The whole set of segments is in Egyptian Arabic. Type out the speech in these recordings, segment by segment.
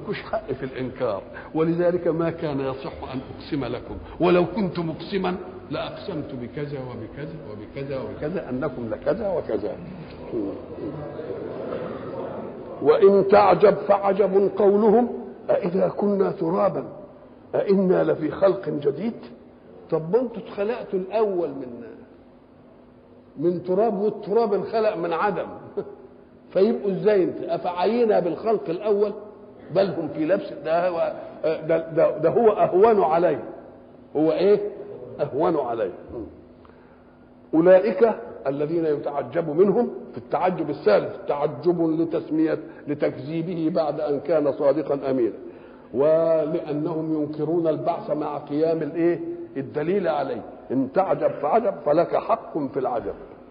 ملكوش حق في الانكار ولذلك ما كان يصح ان اقسم لكم ولو كنت مقسما لاقسمت بكذا وبكذا وبكذا وبكذا انكم لكذا وكذا وان تعجب فعجب قولهم أإذا كنا ترابا أإنا لفي خلق جديد طب ما انتوا اتخلقتوا الاول من من تراب والتراب انخلق من عدم فيبقوا ازاي انت افعينا بالخلق الاول بل هم في لبس ده هو ده, ده, ده هو اهون عليه هو ايه اهون عليه اولئك الذين يتعجب منهم في التعجب الثالث تعجب لتسميه لتكذيبه بعد ان كان صادقا امينا ولانهم ينكرون البعث مع قيام الايه الدليل عليه ان تعجب فعجب فلك حق في العجب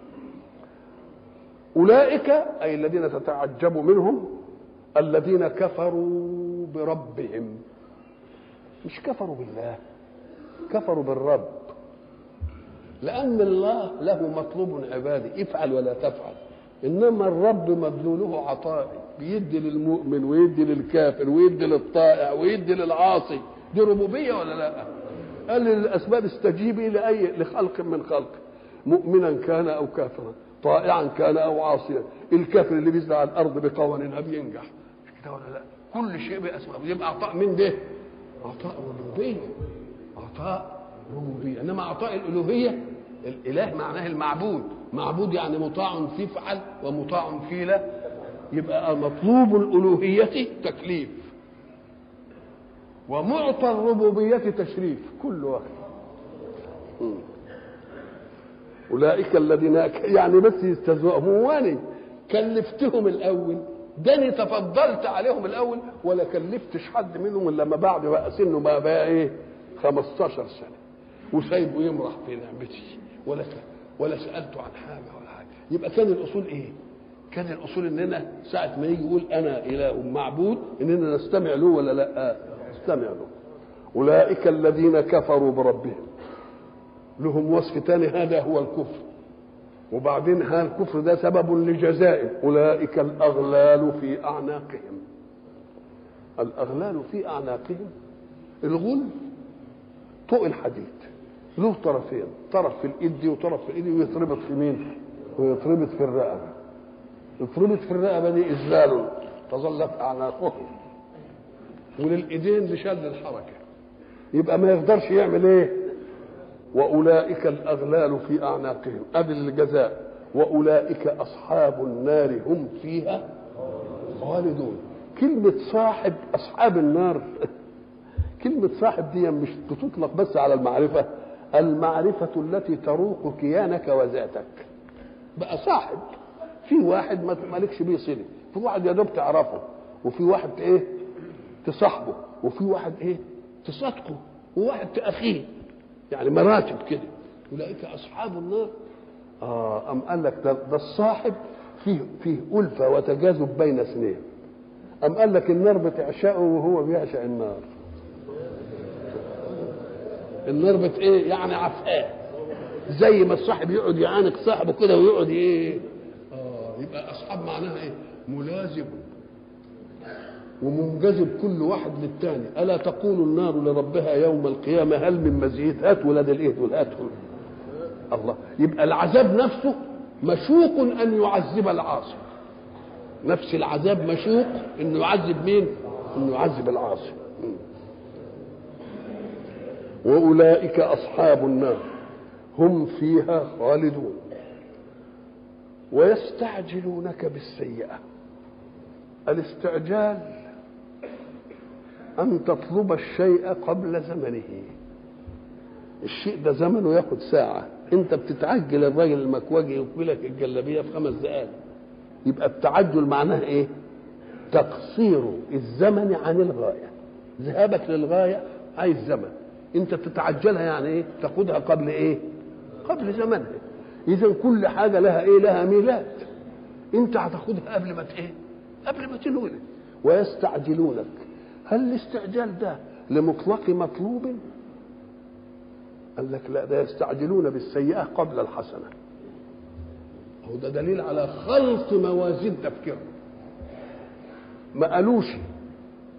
اولئك اي الذين تتعجب منهم الذين كفروا بربهم مش كفروا بالله كفروا بالرب لان الله له مطلوب عبادي افعل ولا تفعل انما الرب مدلوله عطائي بيدي للمؤمن ويدي للكافر ويدي للطائع ويدي للعاصي دي ربوبيه ولا لا قال للاسباب استجيبي لاي لخلق من خلق مؤمنا كان او كافرا طائعا كان او عاصيا الكافر اللي بيزرع على الارض بقوانينها بينجح مش كده ولا لا كل شيء باسباب يبقى عطاء من ده عطاء ربوبيه عطاء ربوبيه انما عطاء الالوهيه الاله معناه المعبود معبود يعني مطاع في فعل ومطاع في لا يبقى مطلوب الالوهيه تكليف ومعطى الربوبيه تشريف كل واحد اولئك الذين يعني بس يستهزئوا واني كلفتهم الاول داني تفضلت عليهم الاول ولا كلفتش حد منهم الا لما بعد بقى سنه بقى بقى ايه 15 سنه وسايبه يمرح في نعمتي ولا ولا سالته عن حاجه ولا حاجه يبقى كان الاصول ايه؟ كان الاصول اننا ساعه ما يجي يقول انا اله معبود اننا نستمع له ولا لا؟ نستمع له اولئك الذين كفروا بربهم لهم وصف ثاني هذا هو الكفر وبعدين ها الكفر ده سبب لجزائهم اولئك الاغلال في اعناقهم الاغلال في اعناقهم الغل طوق الحديد له طرفين طرف في الايد دي وطرف في الايد ويتربط في مين ويتربط في الرقبه يتربط في الرقبه دي اذلال تظلت اعناقهم وللايدين لشد الحركه يبقى ما يقدرش يعمل ايه واولئك الاغلال في اعناقهم ادي الجزاء واولئك اصحاب النار هم فيها خالدون كلمه صاحب اصحاب النار كلمه صاحب دي مش بتطلق بس على المعرفه المعرفه التي تروق كيانك وذاتك بقى صاحب في واحد ما مالكش بيه صله في واحد يا دوب تعرفه وفي واحد ايه تصاحبه وفي واحد ايه تصادقه وواحد تأخيه يعني مراتب كده اولئك اصحاب النار اه ام قال لك ده, ده الصاحب فيه فيه الفه وتجاذب بين اثنين ام قال لك النار بتعشقه وهو بيعشق النار النار بت ايه يعني عفاه زي ما الصاحب يقعد يعانق صاحبه كده ويقعد ايه اه يبقى اصحاب معناها ايه ملازم ومنجذب كل واحد للثاني الا تقول النار لربها يوم القيامه هل من مزيد هات ولاد الايه دول هاتهم الله يبقى العذاب نفسه مشوق ان يعذب العاصي نفس العذاب مشوق انه يعذب مين انه يعذب العاصي واولئك اصحاب النار هم فيها خالدون ويستعجلونك بالسيئه الاستعجال أن تطلب الشيء قبل زمنه الشيء ده زمنه ياخد ساعة أنت بتتعجل الراجل المكواجي يقبلك الجلابية في خمس دقائق يبقى التعجل معناه إيه؟ تقصير الزمن عن الغاية ذهابك للغاية عايز زمن أنت تتعجلها يعني إيه؟ تاخدها قبل إيه؟ قبل زمنها إذا كل حاجة لها إيه؟ لها ميلاد أنت هتاخدها قبل ما إيه؟ قبل ما تنولد ويستعجلونك هل الاستعجال ده لمطلق مطلوب قال لك لا ده يستعجلون بالسيئة قبل الحسنة هو ده دليل على خلط موازين تفكيرهم ما قالوش